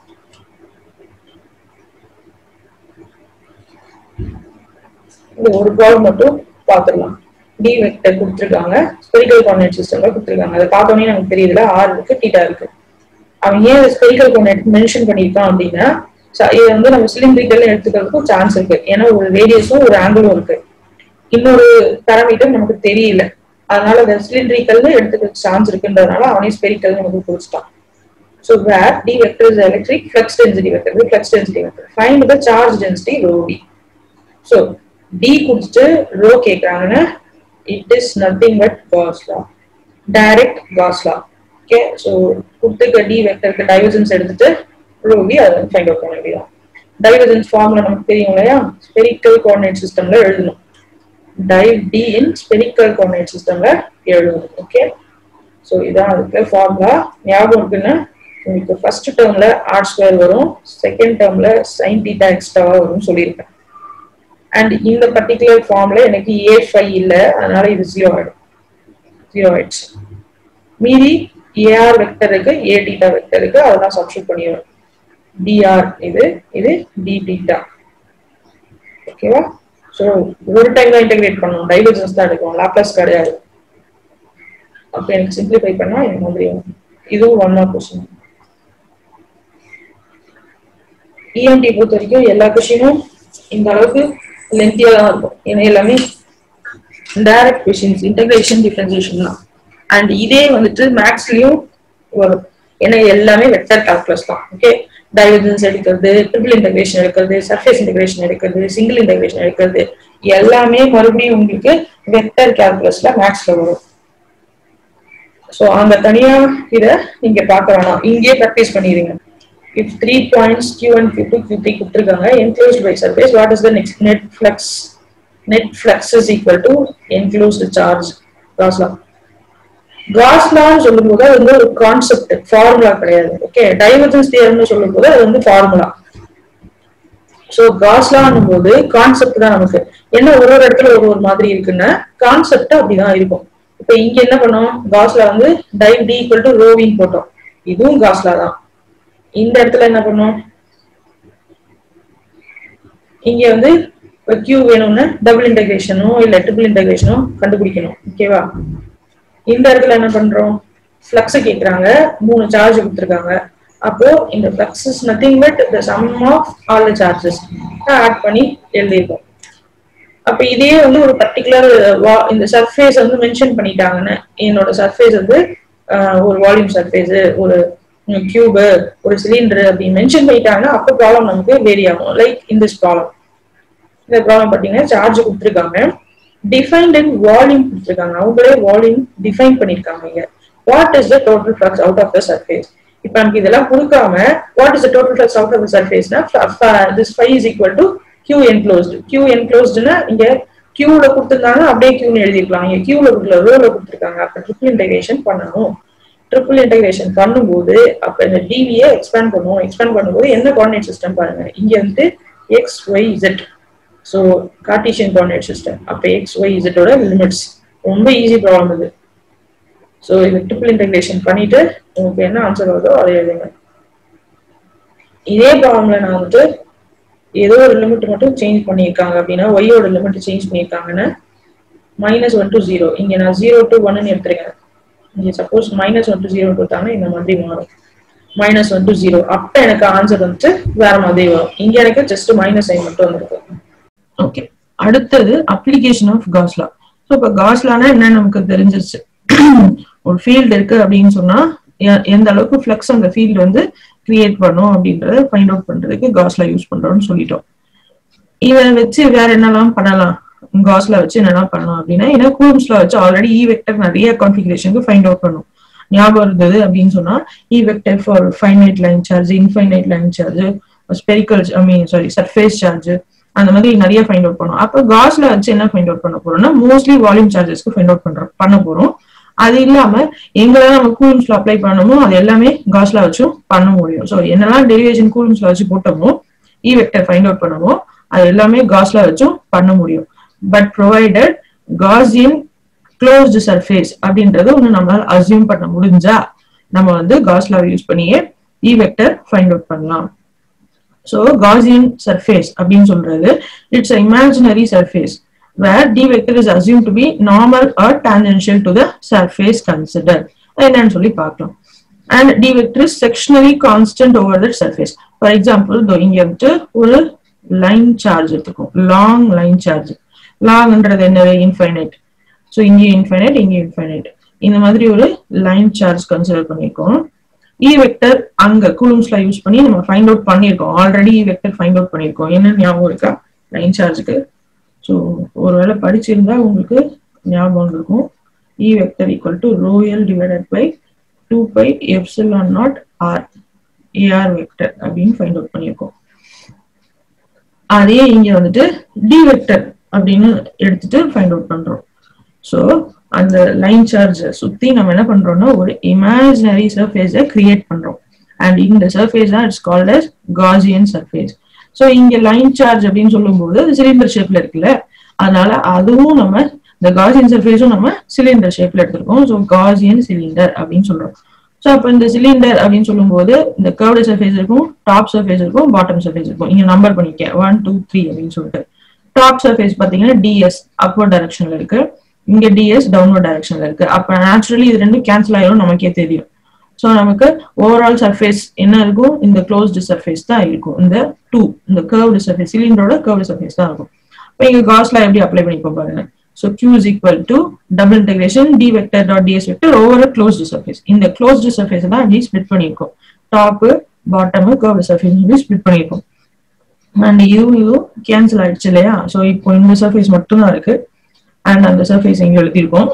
இந்த ஒரு ப்ராப்ளம் மட்டும் பார்த்துடலாம் டி வெக்டர் கொடுத்துருக்காங்க ஸ்பெரிக்கல் கோஆர்டினேட் சிஸ்டம்ல கொடுத்துருக்காங்க அதை பார்த்தோன்னே நமக்கு தெரியுதுல ஆர் இருக்கு தீட்டா இருக்கு அவன் ஏன் ஸ்பெரிக்கல் கோஆர்டினேட் மென்ஷன் பண்ணியிருக்கான் அப்படின்னா ச- இது வந்து நம்ம சிலிண்ட்ரிக்கல் எடுத்துக்கிறதுக்கும் சான்ஸ் இருக்கு ஏன்னா ஒரு ரேடியஸும் ஒரு ஆங்கிளும் இருக்கு இன்னொரு பேராமீட்டர் நமக்கு தெரியல அதனால அந்த சிலிண்ட்ரிக்கல் எடுத்துக்க சான்ஸ் இருக்குன்றதுனால அவனே ஸ்பெரிக்கல் நமக்கு கொடுத்துட்டான் So where D vector is electric flux density vector, the flux density vector. Find the charge density rho V. So D கொடுத்துட்டு rho கேக்குறாங்கன்னா it is nothing but Gauss law. Direct Gauss law. Okay, so கொடுத்துக்க D vectorக்கு divergence எடுத்துட்டு rho V அதை find out பண்ண வேண்டியதான். Divergence formula நமக்கு தெரியும் இல்லையா spherical coordinate systemல எழுதணும். div D in spherical coordinate systemல எழுதணும். Okay. ஸோ இதான் அதுக்கு ஃபார்முலா ஞாபகம் இருக்குன்னா உங்களுக்கு ஃபர்ஸ்ட் டேர்ம்ல ஆர் ஸ்கொயர் வரும் செகண்ட் டேர்ம்ல சைன் தீட்டா எக்ஸ்ட்ராவா வரும்னு சொல்லியிருக்கேன் அண்ட் இந்த பர்டிகுலர் ஃபார்ம்ல எனக்கு ஏ ஃபைவ் இல்லை அதனால இது ஜீரோ ஆயிடும் ஜீரோ ஆயிடுச்சு மீதி ஏஆர் வெக்டர் இருக்கு ஏ டீட்டா வெக்டர் இருக்கு அதெல்லாம் சப்ஸ்டியூட் பண்ணிடுவேன் டிஆர் இது இது டி டீட்டா ஓகேவா ஸோ ஒரு டைம் தான் இன்டெகிரேட் பண்ணணும் டைவர்ஜன்ஸ் தான் எடுக்கும் லாப்லஸ் கிடையாது அப்போ எனக்கு சிம்பிளிஃபை பண்ணா இந்த மாதிரி வரும். இதுவும் ஒன் மார்க் கொஸ்டின் இஎம்டி பொறுத்த வரைக்கும் எல்லா கொஸ்டினும் இந்த அளவுக்கு லென்த்தியா தான் இருக்கும் ஏன்னா எல்லாமே டைரக்ட் கொஸ்டின்ஸ் இன்டகிரேஷன் டிஃபரன்சியேஷன் தான் அண்ட் இதே வந்துட்டு மேக்ஸ்லயும் வரும் ஏன்னா எல்லாமே வெக்டர் கால்குலஸ் தான் ஓகே டைவர்ஜன்ஸ் எடுக்கிறது ட்ரிபிள் இன்டகிரேஷன் எடுக்கிறது சர்ஃபேஸ் இன்டகிரேஷன் எடுக்கிறது சிங்கிள் இன்டகிரேஷன் எடுக்கிறது எல்லாமே மறுபடியும் உங்களுக்கு வெக்டர் கால்குலஸ்ல மேக்ஸ்ல வரும் ஸோ அங்க தனியா இத நீங்க பார்க்க வேணாம் இங்கேயே ப்ராக்டிஸ் பண்ணிடுங்க if three points q and q2 q3 கொடுத்திருக்காங்க enclosed by surface what is the next net flux net flux is equal to enclosed charge Gauss law Gauss law சொல்லும்போது அது வந்து ஒரு கான்செப்ட் ஃபார்முலா கிடையாது ஓகே டைவர்ஜன்ஸ் தியரம்னு சொல்லும்போது அது வந்து ஃபார்முலா ஸோ காஸ்லான்னும் போது கான்செப்ட் தான் நமக்கு என்ன ஒரு ஒரு இடத்துல ஒரு ஒரு மாதிரி இருக்குன்னா கான்செப்ட் அப்படிதான் இருக்கும் இப்போ இங்க என்ன பண்ணோம் காஸ்லா வந்து டைவ் டி ஈக்குவல் டு ரோவின் போட்டோம் இதுவும் காஸ்லா தான் இந்த இடத்துல என்ன பண்ணோம் இங்க வந்து கியூ வேணும்னா டபுள் இன்டகிரேஷனோ இல்ல ட்ரிபிள் இன்டகிரேஷனோ கண்டுபிடிக்கணும் ஓகேவா இந்த இடத்துல என்ன பண்றோம் ஃப்ளக்ஸ் கேக்குறாங்க மூணு சார்ஜ் கொடுத்துருக்காங்க அப்போ இந்த flux is nothing but the sum of all the charges add பண்ணி எழுதியிருக்கோம் அப்ப இதே வந்து ஒரு பர்டிகுலர் இந்த சர்ஃபேஸ் வந்து மென்ஷன் பண்ணிட்டாங்கன்னு என்னோட சர்ஃபேஸ் வந்து ஆஹ், ஒரு வால்யூம் சர்ஃபேஸ் ஒரு கியூபு ஒரு சிலிண்டர் அப்படின்னு மென்ஷன் பண்ணிட்டாங்கன்னா அப்போ ப்ராப்ளம் நமக்கு வேரி ஆகும் லைக் இன் திஸ் ப்ராப்ளம் இந்த ப்ராப்ளம் பார்த்தீங்கன்னா சார்ஜ் கொடுத்துருக்காங்க டிஃபைன்ட் இன் வால்யூம் கொடுத்துருக்காங்க அவங்களே வால்யூம் டிஃபைன் பண்ணிருக்காங்க இங்க what is the total flux out of the surface இப்போ நமக்கு இதெல்லாம் கொடுக்காம what is the total flux out of the சர்ஃபேஸ்னா this psi is equal to q enclosed q என்க்ளோஸ்டுனா இங்க கியூல கொடுத்துருந்தாங்க அப்படியே கியூன்னு எழுதிருக்கலாம் இங்க கியூல கொடுக்கல ரோல கொடுத்துருக்காங்க அப்ப ட்ரிபிள் இன்டகிரேஷன் பண்ணணும் ட்ரிபிள் இன்டகிரேஷன் பண்ணும்போது அப்ப இந்த டிவியை எக்ஸ்பேண்ட் பண்ணுவோம் எக்ஸ்பேண்ட் பண்ணும்போது என்ன கோஆர்டினேட் சிஸ்டம் பாருங்க இங்க வந்து x y z so Cartesian coordinate system அப்ப எக்ஸ் ஒய் இசட்டோட லிமிட்ஸ் ரொம்ப ஈஸி ப்ராப்ளம் இது ஸோ இது ட்ரிபிள் இன்டகிரேஷன் பண்ணிட்டு உங்களுக்கு என்ன ஆன்சர் வருதோ அதை எழுதுங்க இதே ப்ராப்ளம்ல நான் வந்துட்டு ஏதோ ஒரு லிமிட் மட்டும் சேஞ்ச் பண்ணியிருக்காங்க அப்படின்னா ஒய்யோட லிமிட் சேஞ்ச் பண்ணியிருக்காங்கன்னா மைனஸ் ஒன் டு ஜீரோ இங்க நான் ஜீரோ டு ஒன்னு எடுத்துருக்கேன் இங்க suppose minus one to zero கொடுத்தாங்கன்னா இந்த மாதிரி மாறும் மைனஸ் ஒன் டு ஜீரோ அப்ப எனக்கு ஆன்சர் வந்துட்டு வேற மாதிரி வரும் இங்க எனக்கு ஜஸ்ட் மைனஸ் ஐ மட்டும் வந்திருக்கு ஓகே அடுத்தது அப்ளிகேஷன் ஆஃப் காஸ்லா ஸோ இப்போ காஸ்லானா என்ன நமக்கு தெரிஞ்சிருச்சு ஒரு ஃபீல்டு இருக்கு அப்படின்னு சொன்னா எ- எந்த அளவுக்கு ஃப்ளக்ஸ் அந்த ஃபீல்டு வந்து கிரியேட் பண்ணும் அப்படின்றத ஃபைண்ட் அவுட் பண்றதுக்கு காஸ்லா யூஸ் பண்றோம்னு சொல்லிட்டோம் இதை வச்சு வேற என்னெல்லாம் பண்ணலாம் காஸ்ல வச்சு என்னெல்லாம் பண்ணலாம் அப்படின்னா ஏன்னா கூம்ஸ்ல வச்சு ஆல்ரெடி இ வெக்டர் நிறைய கான்ஃபிகரேஷனுக்கு ஃபைண்ட் அவுட் பண்ணும் ஞாபகம் இருந்தது அப்படின்னு சொன்னா E vector for finite line charge infinite line charge spherical I mean sorry surface charge அந்த மாதிரி நிறைய ஃபைண்ட் அவுட் பண்ணும் அப்போ காஸ்ல வச்சு என்ன ஃபைண்ட் அவுட் பண்ண போறோம்னா மோஸ்ட்லி வால்யூம் சார்ஜஸ்க்கு ஃபைண்ட் அவுட் பண்றோம் பண்ண போறோம் அது இல்லாம எங்கெல்லாம் நம்ம கூலம்ஸ்ல அப்ளை பண்ணணுமோ அது எல்லாமே காஸ்ல வச்சும் பண்ண முடியும் ஸோ என்னெல்லாம் டெரிவேஷன் கூலம்ஸ்ல வச்சு போட்டோமோ இ வெக்டர் ஃபைண்ட் அவுட் பண்ணுமோ அது எல்லாமே காஸ்ல வச்சும் பண்ண முடியும் but provided Gaussian closed surface அப்படின்றது ஒன்று நம்மளால அசியூம் பண்ண முடிஞ்சா நம்ம வந்து காஸ்லாவை யூஸ் பண்ணியே இ வெக்டர் ஃபைண்ட் அவுட் பண்ணலாம் ஸோ காசியன் சர்ஃபேஸ் அப்படின்னு சொல்றது it's imaginary surface where d vector is assumed to be normal or tangential to the surface considered என்னன்னு சொல்லி பார்க்கலாம் and d vector is sectionally constant over the surface for example இதோ இங்க வந்துட்டு ஒரு line charge எடுத்துக்கும் லாங் லைன் சார்ஜ் லாங்ன்றது என்னது இன்ஃபைனைட் ஸோ இங்கே இன்ஃபைனைட் இங்கே இன்ஃபைனைட் இந்த மாதிரி ஒரு லைன் சார்ஜ் கன்சிடர் பண்ணியிருக்கோம் இ வெக்டர் அங்க கூலம்ஸ்ல யூஸ் பண்ணி நம்ம ஃபைண்ட் அவுட் பண்ணியிருக்கோம் already E vector find out பண்ணியிருக்கோம் என்ன ஞாபகம் இருக்கா லைன் சார்ஜுக்கு ஸோ ஒருவேளை படிச்சிருந்தா உங்களுக்கு ஞாபகம் இருக்கும் E vector equal to rho L divided by two pi epsilon naught R AR vector அப்படின்னு ஃபைண்ட் அவுட் பண்ணியிருக்கோம் அதே இங்க வந்துட்டு டி வெக்டர் அப்படின்னு எடுத்துட்டு ஃபைண்ட் அவுட் பண்றோம் ஸோ அந்த லைன் சார்ஜ் சுத்தி நம்ம என்ன பண்றோம்னா ஒரு இமேஜினரி சர்ஃபேஸை கிரியேட் பண்றோம் அண்ட் இந்த சர்ஃபேஸ் தான் it's called as Gaussian surface so இங்க லைன் சார்ஜ் அப்படின்னு சொல்லும்போது அது சிலிண்டர் ஷேப்ல இருக்குல்ல அதனால அதுவும் நம்ம இந்த காசியன் சர்ஃபேஸும் நம்ம சிலிண்டர் ஷேப்ல எடுத்திருக்கோம் ஸோ காசியன் சிலிண்டர் அப்படின்னு சொல்றோம் ஸோ அப்போ இந்த சிலிண்டர் அப்படின்னு சொல்லும்போது இந்த கர்வ்டு சர்ஃபேஸ் இருக்கும் டாப் சர்ஃபேஸ் இருக்கும் பாட்டம் சர்ஃபேஸ் இருக்கும் இங்க நம்பர் பண்ணிக்க ஒன் டூ த்ரீ அப்படின்னு சொல்லிட்டு டாப் சர்ஃபேஸ் பாத்தீங்கன்னா டிஎஸ் அப்வர்ட் டைரக்ஷன்ல இருக்கு இங்க டிஎஸ் டவுன்வர்ட் டைரக்ஷன்ல இருக்கு அப்ப நேச்சுரலி இது ரெண்டும் கேன்சல் ஆயிரும் நமக்கே தெரியும் ஸோ நமக்கு ஓவரால் சர்ஃபேஸ் என்ன இருக்கும் இந்த க்ளோஸ்டு சர்ஃபேஸ் தான் இருக்கும் இந்த டூ இந்த கர்வ்டு சர்ஃபேஸ் சிலிண்டரோட கர்வ்டு சர்ஃபேஸ் தான் இருக்கும் இப்போ இங்க காஸ்ல எப்படி அப்ளை பண்ணிப்போம் பாருங்க so Q is equal to double integration D vector dot DS vector over closed surface இந்த க்ளோஸ்டு சர்ஃபேஸ் தான் இப்படி ஸ்பிளிட் பண்ணியிருக்கோம் டாப்பு பாட்டம் கர்வ்டு சர்ஃபேஸ் இப்படி ஸ்பிளிட் பண்ணியிருக்கோம் அண்ட் இதுவும் இதுவும் கேன்சல் ஆயிடுச்சு இல்லையா ஸோ இப்போ இந்த சர்ஃபேஸ் மட்டும்தான் இருக்கு அண்ட் அந்த சர்ஃபேஸ் இங்க எழுதியிருக்கோம்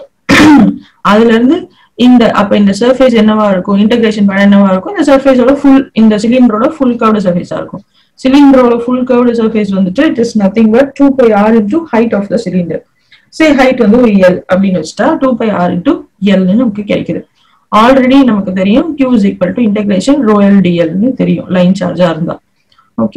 அதுல இருந்து இந்த அப்ப இந்த சர்ஃபேஸ் என்னவா இருக்கும் இன்டகிரேஷன் பண்ண என்னவா இருக்கும் இந்த சர்ஃபேஸோட ஃபுல் இந்த சிலிண்டரோட ஃபுல் கர்வ்டு சர்ஃபேஸா இருக்கும் சிலிண்டரோட ஃபுல் கர்வ்டு சர்ஃபேஸ் வந்துட்டு it is nothing but two pi R into height of the cylinder say height வந்து ஒரு எல் அப்படின்னு வச்சுட்டா டூ பை ஆர் இன்டூ எல்னு நமக்கு கிடைக்குது ஆல்ரெடி நமக்கு தெரியும் Q is equal to integration rho L டிஎல்னு தெரியும் லைன் சார்ஜா இருந்தா ஓகே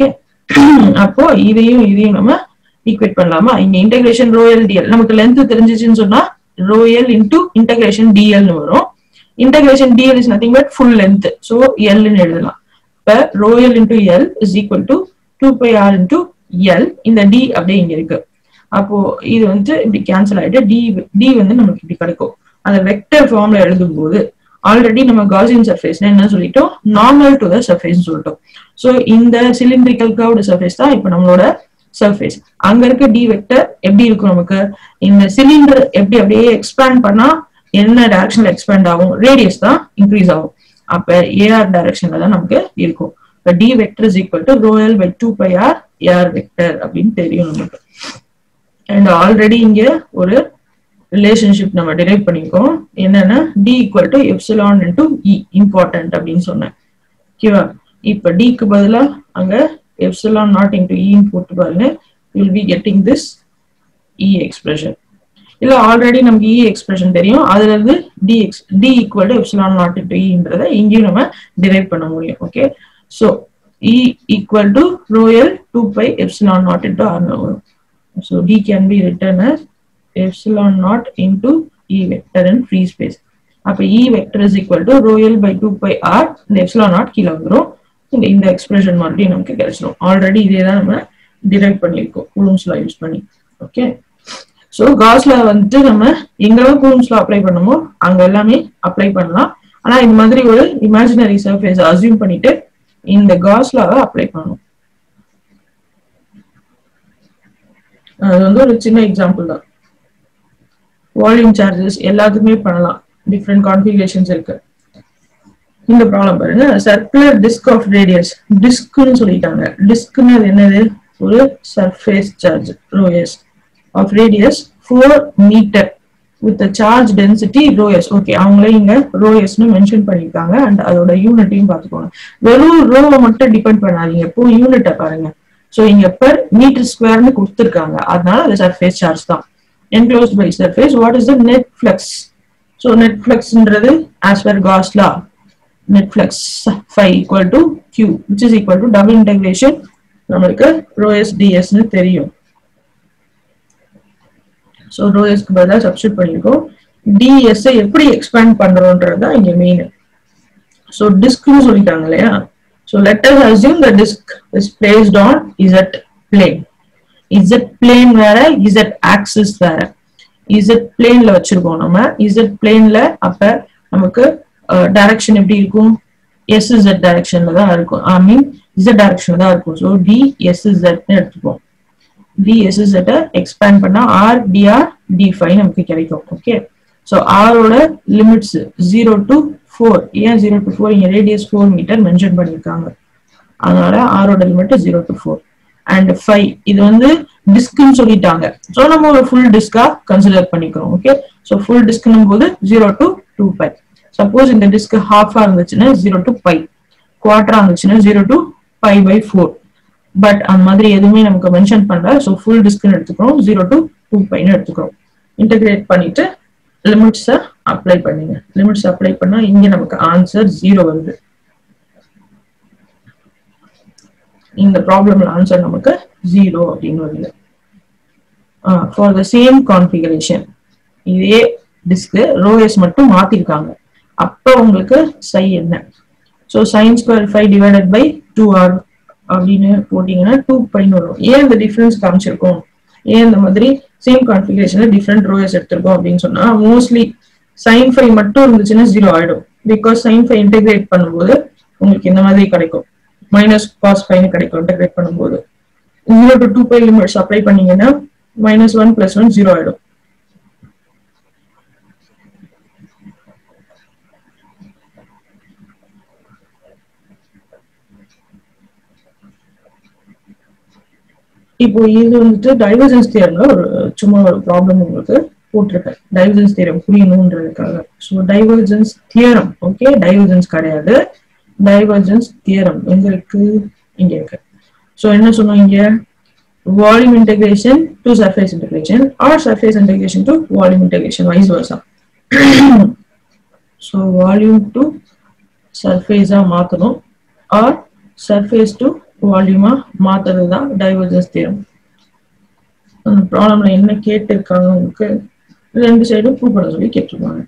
அப்போ இதையும் இதையும் நம்ம ஈக்குவேட் பண்ணலாமா இங்க இன்டகிரேஷன் ரோயல் டிஎல் நமக்கு லென்த் தெரிஞ்சிச்சுன்னு சொன்னா ரோயல் இன்டூ இன்டகிரேஷன் டிஎல்னு வரும் integration DL is nothing but full length so எல்னு எழுதலாம் இப்ப rho L into L is equal to two pi R into L இந்த டி அப்படியே இங்க இருக்கு அப்போ இது வந்து இப்படி கேன்சல் ஆயிட்டு டி டி வந்து நமக்கு இப்படி கிடைக்கும் அந்த வெக்டர் ஃபார்ம்ல எழுதும் போது ஆல்ரெடி நம்ம காசியன் சர்ஃபேஸ் என்ன சொல்லிட்டோம் நார்மல் டு த சர்ஃபேஸ் சொல்லிட்டோம் ஸோ இந்த சிலிண்ட்ரிக்கல் கர்வ்டு சர்ஃபேஸ் தான் இப்போ நம்மளோட சர்ஃபேஸ் அங்க இருக்க டி வெக்டர் எப்படி இருக்கும் நமக்கு இந்த சிலிண்டர் எப்படி அப்படியே எக்ஸ்பேண்ட் பண்ணா என்ன டைரக்ஷன்ல எக்ஸ்பேண்ட் ஆகும் ரேடியஸ் தான் இன்க்ரீஸ் ஆகும் அப்ப ஏஆர் டைரக்ஷன்ல தான் நமக்கு இருக்கும் இப்போ D vector is equal to rho L by two pi R AR vector அப்படின்னு தெரியும் நமக்கு அண்ட் ஆல்ரெடி இங்க ஒரு ரிலேஷன்ஷிப் நம்ம டிரைவ் பண்ணிருக்கோம் என்னன்னா D equal to epsilon into E important அப்படின்னு சொன்னேன் ஓகேவா இப்ப டிக்கு பதிலா அங்க எப்சிலான் நாட் இன்டூ இன்னு போட்டு பாருங்க will be getting this E expression இல்ல ஆல்ரெடி நமக்கு இ எக்ஸ்பிரஷன் தெரியும் அதுல இருந்து D X D equal to epsilon naught into இன்றத இங்கேயும் நம்ம டிரைவ் பண்ண முடியும் okay so E equal to rho L two pi epsilon naught into R வரும் so D can be written as epsilon naught into E vector in free space. அப்ப E vector is equal to rho L by 2 pi R இந்த epsilon naught கீழே வந்துரும் இந்த இந்த expression மறுபடியும் நமக்கு கிடைச்சிடும் ஆல்ரெடி இதே தான் நம்ம டிரைவ் பண்ணியிருக்கோம் கூலம்ஸ்ல யூஸ் பண்ணி ஓகே ஸோ காஸ்ல வந்துட்டு நம்ம எங்கெல்லாம் கூலம்ஸ்ல அப்ளை பண்ணுமோ அங்க எல்லாமே அப்ளை பண்ணலாம் ஆனா இந்த மாதிரி ஒரு இமேஜினரி சர்ஃபேஸ் அசியூம் பண்ணிட்டு இந்த காஸ்லாவை அப்ளை பண்ணணும் அது வந்து ஒரு சின்ன எக்ஸாம்பிள் தான் வால்யூம் சார்ஜஸ் எல்லாத்துக்குமே பண்ணலாம் டிஃப்ரெண்ட் கான்ஃபிகரேஷன்ஸ் இருக்கு இந்த ப்ராப்ளம் பாருங்க சர்க்குலர் டிஸ்க் ஆஃப் ரேடியஸ் டிஸ்க்னு சொல்லிட்டாங்க டிஸ்க்னு அது என்னது ஒரு surface charge rho S of radius four metre with charge density rho S okay அவங்களே இங்க ரோஎஸ்னு மென்ஷன் பண்ணியிருக்காங்க அண்ட் அதோட யூனிட்டையும் பார்த்துக்கோங்க வெறும் ரோவை மட்டும் டிபெண்ட் பண்ணாதீங்க இப்போ யூனிட்டை பாருங்க ஸோ இங்க பெர் மீட்டர் ஸ்கொயர்னு கொடுத்துருக்காங்க அதனால அது சர்ஃபேஸ் சார்ஜ் தான் enclosed by surface what is the net flux so net flux ன்றது as per Gauss law net flux phi equal to q which is equal to double integration நம்மளுக்கு rho s ds னு தெரியும் so rho s க்கு பதிலா substitute பண்ணிருக்கோம் ds ஐ எப்படி expand பண்றோம்ன்றது தான் இங்க மெயின் so diskனு சொல்லிட்டாங்க இல்லையா so let us assume the disk is placed on z plane z plane வேற z ஆக்சிஸ் வேற z பிளேன்ல வச்சிருக்கோம் நம்ம z பிளேன்ல அப்ப நமக்கு டைரக்ஷன் எப்படி இருக்கும் எஸ் z டைரக்ஷன்ல தான் இருக்கும் ஐ மீன் z டைரக்ஷன்ல தான் இருக்கும் ஸோ டி எஸ் ன்னு எடுத்துப்போம் டி எஸ் z எக்ஸ்பேண்ட் பண்ணா ஆர் டிஆர் டி ஃபைவ் நமக்கு கிடைக்கும் ஓகே ஸோ ஆரோட லிமிட்ஸ் ஜீரோ டு ஃபோர் ஏன் ஜீரோ டு ஃபோர் இங்க ரேடியஸ் ஃபோர் மீட்டர் மென்ஷன் பண்ணியிருக்காங்க அதனால ஆரோட limit zero to four and phi இது வந்து டிஸ்க்னு சொல்லிட்டாங்க ஸோ நம்ம ஒரு ஃபுல் டிஸ்கா கன்சிடர் பண்ணிக்கிறோம் ஓகே ஸோ ஃபுல் டிஸ்க்னும் போது zero to two pi suppose இந்த டிஸ்க் ஹாஃபா இருந்துச்சுன்னா ஜீரோ டு பை குவார்டரா இருந்துச்சுன்னா zero to pi by four but அந்த மாதிரி எதுவுமே நமக்கு மென்ஷன் பண்ணல ஸோ ஃபுல் டிஸ்க்னு எடுத்துக்கிறோம் ஜீரோ டு டூ பைன்னு எடுத்துக்கிறோம் இன்டகிரேட் பண்ணிட்டு லிமிட்ஸை அப்ளை பண்ணுங்க லிமிட்ஸ் அப்ளை பண்ணா இங்க நமக்கு ஆன்சர் ஜீரோ வருது இந்த ப்ராப்ளம்ல ஆன்சர் நமக்கு ஜீரோ அப்படின்னு வருது ஃபார் த சேம் கான்ஃபிகரேஷன் இதே டிஸ்க் ரோஎஸ் மட்டும் மாத்திருக்காங்க அப்ப உங்களுக்கு சை என்ன so sine square phi divided by two R அப்படின்னு போட்டீங்கன்னா டூ பைன்னு வரும் ஏன் இந்த டிஃபரன்ஸ் காமிச்சிருக்கோம் ஏன் இந்த மாதிரி சேம் கான்ஃபிகரேஷன்ல டிஃப்ரெண்ட் ரோஎஸ் எடுத்திருக்கோம் அப்படின்னு சொன்னா மோஸ்ட்லி சைன் ஃபைவ் மட்டும் இருந்துச்சுன்னா ஜீரோ ஆயிடும் பிகாஸ் சைன் ஃபைவ் இன்டெகிரேட் பண்ணும்போது உங்களுக்கு இந்த மாதிரி கிடைக்கும் மைனஸ் காஸ் ஃபைவ் கிடைக்கும் இன்டெகிரேட் பண்ணும்போது zero to two pi limits apply பண்ணீங்கன்னா minus one plus one zero ஆயிடும் இப்போ இது வந்துட்டு டைவர்ஜன்ஸ் தியரம்ல ஒரு சும்மா ஒரு ப்ராப்ளம் உங்களுக்கு போட்டிருக்கேன் டைவர்ஜன்ஸ் தியரம் புரியணுன்றதுக்காக so divergence theorem okay divergence கிடையாது டைவர்ஜன்ஸ் தியரம் எங்க இருக்கு இங்க இருக்கு ஸோ என்ன சொன்னோம் இங்க volume integration to surface integration or surface integration to volume integration vice versa so volume to சர்ஃபேஸா மாத்தணும் ஆர் சர்ஃபேஸ் டு வால்யூமா மாத்துறது தான் டைவர்ஜன்ஸ் தியரம் அந்த ப்ராப்ளம்ல என்ன கேட்டிருக்காங்க உங்களுக்கு ரெண்டு சைடும் ப்ரூவ் பண்ண சொல்லி கேட்டிருக்காங்க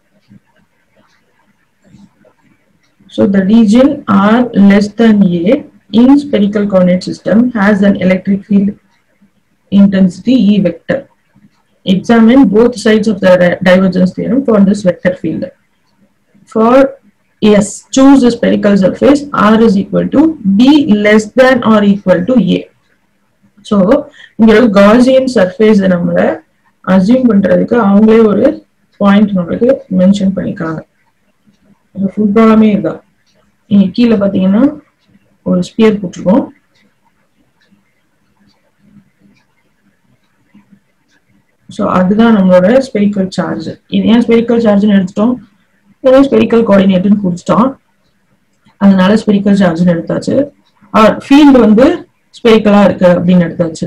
So the region R less than A in spherical coordinate system has an electric field intensity E vector. Examine both sides of the divergence theorem for this vector field. For S, choose the spherical surface R is equal to B less than or equal to A. So இங்க Gaussian surface நம்மள assume பண்றதுக்கு அவங்களே ஒரு point நம்மளுக்கு mention பண்ணிக்கிறாங்க full ப்ராப்ளமே இதுதான் இங்க கீழே பாத்தீங்கன்னா ஒரு ஸ்பியர் போட்டிருக்கோம் ஸோ அதுதான் நம்மளோட ஸ்பெரிக்கல் சார்ஜ் இது ஏன் ஸ்பெரிக்கல் சார்ஜ்னு எடுத்துட்டோம் ஏன்னா ஸ்பெரிக்கல் கோஆர்டினேட்னு கொடுத்துட்டோம் அதனால ஸ்பெரிக்கல் சார்ஜ்னு எடுத்தாச்சு ஃபீல்டு வந்து ஸ்பெரிக்கலா இருக்கு அப்படின்னு எடுத்தாச்சு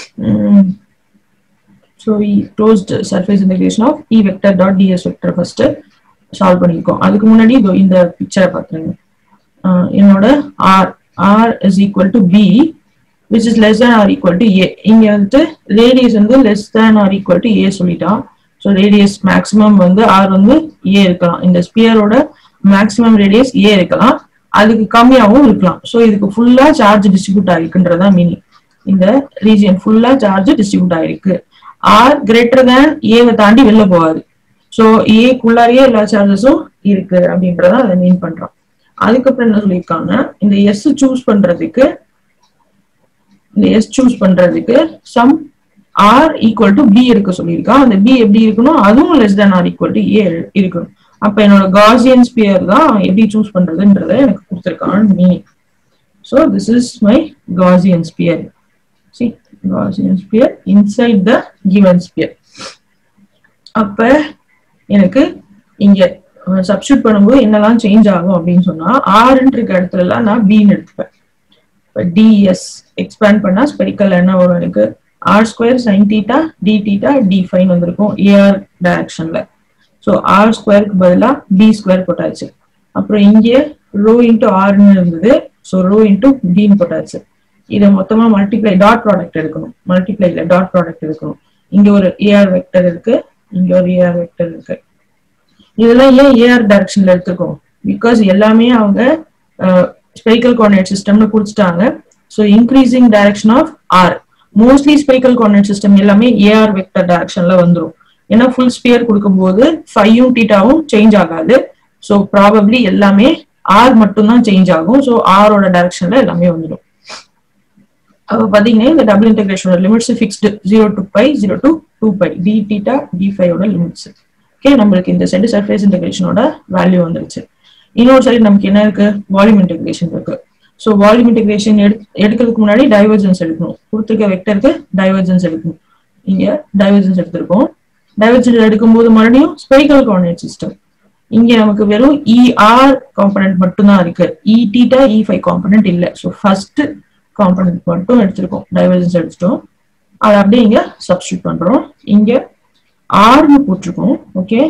so closed surface integration of E vector dot DS vector first solve பண்ணியிருக்கோம் அதுக்கு முன்னாடி இதோ இந்த பிக்சரை பார்த்துருங்க என்னோட R R is equal to B which is less than R equal to A இங்க வந்துட்டு ரேடியஸ் வந்து less than R equal to A சொல்லிட்டான் ஸோ ரேடியஸ் மேக்ஸிமம் வந்து ஆர் வந்து ஏ இருக்கலாம் இந்த ஸ்பியரோட மேக்ஸிமம் ரேடியஸ் ஏ இருக்கலாம் அதுக்கு கம்மியாகவும் இருக்கலாம் ஸோ இதுக்கு ஃபுல்லா சார்ஜ் டிஸ்ட்ரிபியூட் ஆயிருக்குன்றதா மீனிங் இந்த ரீஜியன் ஃபுல்லா சார்ஜ் டிஸ்ட்ரிபியூட் ஆயிருக்கு ஆர் கிரேட்டர் தேன் ஏவை தாண்டி வெளில போகாது ஸோ ஏக்குள்ளாரியே எல்லா சார்ஜஸும் இருக்கு அப்படின்றத அதை மீன் பண்றோம் அதுக்கப்புறம் என்ன சொல்லியிருக்காங்க இந்த எஸ் சூஸ் பண்றதுக்கு இந்த எஸ் சூஸ் பண்றதுக்கு some R equal to B இருக்க சொல்லியிருக்கான் அந்த பி எப்படி இருக்கணும் அதுவும் less than R equal to A இருக்கணும் அப்ப என்னோட காசியன் ஸ்பியர் தான் எப்படி சூஸ் பண்றதுன்றத எனக்கு கொடுத்துருக்கான் meaning so this is my Gaussian sphere see Gaussian sphere inside the given sphere அப்ப எனக்கு இங்க சப்ஸ்டியூட் பண்ணும்போது என்னெல்லாம் சேஞ்ச் ஆகும் அப்படின்னு சொன்னா ஆறுன்னு இருக்க இடத்துல எல்லாம் நான் பின்னு எடுத்துப்பேன் இப்போ டிஎஸ் எக்ஸ்பேண்ட் பண்ணா ஸ்பெரிக்கல் என்ன வரும் எனக்கு R square sine theta D theta D phi வந்திருக்கும் ஏஆர் டைரக்ஷன்ல ஸோ ஆர் ஸ்கொயருக்கு பதிலாக பி ஸ்கொயர் போட்டாச்சு அப்புறம் இங்கே ரோ இன்டூ ஆர்னு இருந்தது ஸோ ரோ இன்டூ பின்னு போட்டாச்சு இதை மொத்தமா மல்டிப்ளை டாட் ப்ராடக்ட் எடுக்கணும் மல்டிப்ளைல டாட் ப்ராடக்ட் எடுக்கணும் இங்க ஒரு ஏஆர் வெக்டர் இருக்கு இங்க ஒரு ஏஆர் வெக்டர் இருக்கு இதெல்லாம் ஏன் ஏஆர் டைரக்ஷன்ல எடுத்துக்கோம் பிகாஸ் எல்லாமே அவங்க ஸ்பெரிக்கல் கோஆர்டினேட் சிஸ்டம்னு கொடுத்துட்டாங்க so increasing direction of R mostly spherical coordinate system எல்லாமே ஏஆர் வெக்டர் டைரக்ஷன்ல வந்துடும் ஏன்னா ஃபுல் ஸ்பியர் கொடுக்கும்போது ஃபைவும் டீட்டாவும் சேஞ்ச் ஆகாது ஸோ ப்ராபப்ளி எல்லாமே ஆர் மட்டும்தான் சேஞ்ச் ஆகும் ஸோ ஆரோட டைரக்ஷன்ல எல்லாமே வந்துடும் அப்போ பார்த்தீங்கன்னா இந்த டபுள் இன்டெகிரேஷனோட limits fixed zero to pi zero to two pi D theta D ஃபைவோட லிமிட்ஸ் ஓகே நம்மளுக்கு இந்த சைடு சர்ஃபேஸ் இன்டெகிரேஷனோட வேல்யூ வந்துருச்சு இன்னொரு சைடு நமக்கு என்ன இருக்கு வால்யூம் இன்டெகிரேஷன் இருக்கு ஸோ வால்யூம் இன்டெகிரேஷன் எடு எடுக்கிறதுக்கு முன்னாடி டைவர்ஜன்ஸ் எடுக்கணும் கொடுத்துருக்க வெக்டருக்கு டைவர்ஜன்ஸ் எடுக்கணும் இங்க டைவர்ஜன்ஸ் எடுத்திருக்கோம் டைவர்ஜன்ஸ் எடுக்கும்போது மறுபடியும் ஸ்பெரிக்கல் கோஆர்டினேட் சிஸ்டம் இங்க நமக்கு வெறும் இஆர் காம்பனன்ட் மட்டும்தான் இருக்கு E theta E phi component இல்ல ஸோ ஃபர்ஸ்ட் காம்பனன்ட் மட்டும் எடுத்திருக்கோம் டைவர்ஜன்ஸ் எடுத்துட்டோம் அதை அப்படியே இங்க சப்ஸ்டியூட் பண்றோம் இங்க ஆர்னு போட்டிருக்கோம் ஓகே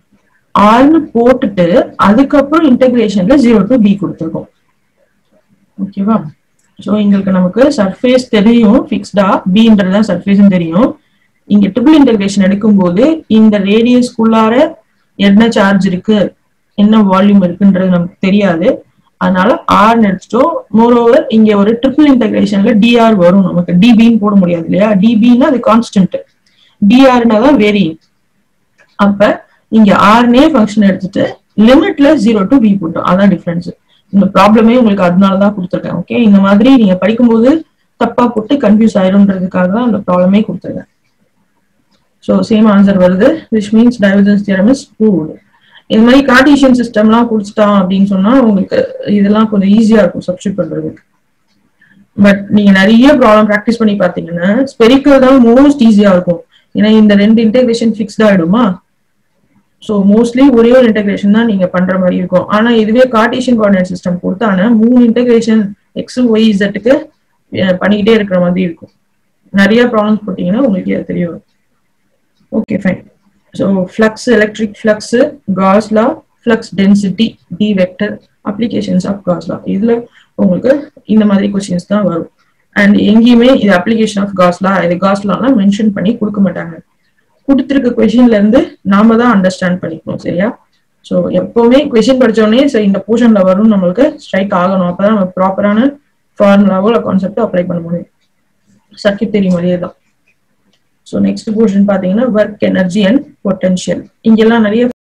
ஆர்னு போட்டுட்டு அதுக்கப்புறம் இன்டகிரேஷன்ல ஜீரோ டு பி கொடுத்துருக்கோம் ஓகேவா ஸோ எங்களுக்கு நமக்கு சர்ஃபேஸ் தெரியும் ஃபிக்ஸ்டா பின்றது தான் சர்ஃபேஸ்னு தெரியும் இங்க ட்ரிபிள் இன்டகிரேஷன் எடுக்கும்போது இந்த ரேடியஸ்குள்ளார என்ன சார்ஜ் இருக்கு என்ன வால்யூம் இருக்குன்றது நமக்கு தெரியாது அதனால ஆர் எடுத்துட்டோம் மோரோவர் இங்க ஒரு ட்ரிபிள் இன்டகிரேஷன்ல டிஆர் வரும் நமக்கு டிபின்னு போட முடியாது இல்லையா டிபின்னா அது கான்ஸ்டன்ட் டிஆர்னா தான் வேரியும் அப்ப இங்க ஆர்னே ஃபங்க்ஷன் எடுத்துட்டு லிமிட்ல ஜீரோ டு பி போட்டோம் அதான் டிஃபரன்ஸ் இந்த ப்ராப்ளமே உங்களுக்கு அதனாலதான் கொடுத்துருக்கேன் ஓகே இந்த மாதிரி நீங்க படிக்கும்போது தப்பா போட்டு கன்ஃபியூஸ் ஆயிரும்ன்றதுக்காக தான் அந்த ப்ராப்ளமே கொடுத்துருக்கேன் ஸோ சேம் ஆன்சர் வருது which means divergence theorem is proved இந்த மாதிரி கார்டீஷியன் சிஸ்டம்லாம் கொடுத்துட்டான் அப்படின்னு சொன்னா உங்களுக்கு இதெல்லாம் கொஞ்சம் ஈஸியா இருக்கும் சப்ஸ்டியூட் பண்றதுக்கு பட் நீங்க நிறைய ப்ராப்ளம் ப்ராக்டிஸ் பண்ணி பாத்தீங்கன்னா ஸ்பெரிக்கல் தான் மோஸ்ட் ஈஸியா இருக்கும் ஏன்னா இந்த ரெண்டு இன்டெகிரேஷன் ஃபிக்ஸ்ட் ஆயிடுமா ஸோ மோஸ்ட்லி ஒரே ஒரு இன்டெகிரேஷன் தான் நீங்க பண்ற மாதிரி இருக்கும் ஆனா இதுவே கார்டீஷியன் கோஆர்டினேட் சிஸ்டம் கொடுத்தானா மூணு இன்டெகிரேஷன் எக்ஸ் ஒய் இசட்டுக்கு பண்ணிக்கிட்டே இருக்கிற மாதிரி இருக்கும் நிறைய ப்ராப்ளம்ஸ் போட்டீங்கன்னா உங்களுக்கு அது தெரிய வரும் okay fine so flux electric flux காஸ்லா flux density D vector applications of காஸ்லா இதுல உங்களுக்கு இந்த மாதிரி கொஸ்டின்ஸ் தான் வரும் அண்ட் எங்கேயுமே இது அப்ளிகேஷன் ஆஃப் காஸ்லா இது காஸ்லாலாம் மென்ஷன் பண்ணி கொடுக்க மாட்டாங்க கொடுத்துருக்க கொஷின்ல இருந்து நாம தான் அண்டர்ஸ்டாண்ட் பண்ணிக்கணும் சரியா ஸோ எப்பவுமே கொஷின் படிச்சோடனே சரி இந்த போர்ஷன்ல வரும் நம்மளுக்கு ஸ்ட்ரைக் ஆகணும் அப்பதான் நம்ம ப்ராப்பரான ஃபார்முலாவோ இல்லை கான்செப்டோ அப்ளை பண்ண முடியும் சர்க்கிட் தெரியும் மாதிரியே தான் ஸோ நெக்ஸ்ட் போர்ஷன் பார்த்தீங்கன்னா ஒர்க் எனர்ஜி அண்ட் பொட்டன்ஷியல் இங்கெல்லாம் நிறைய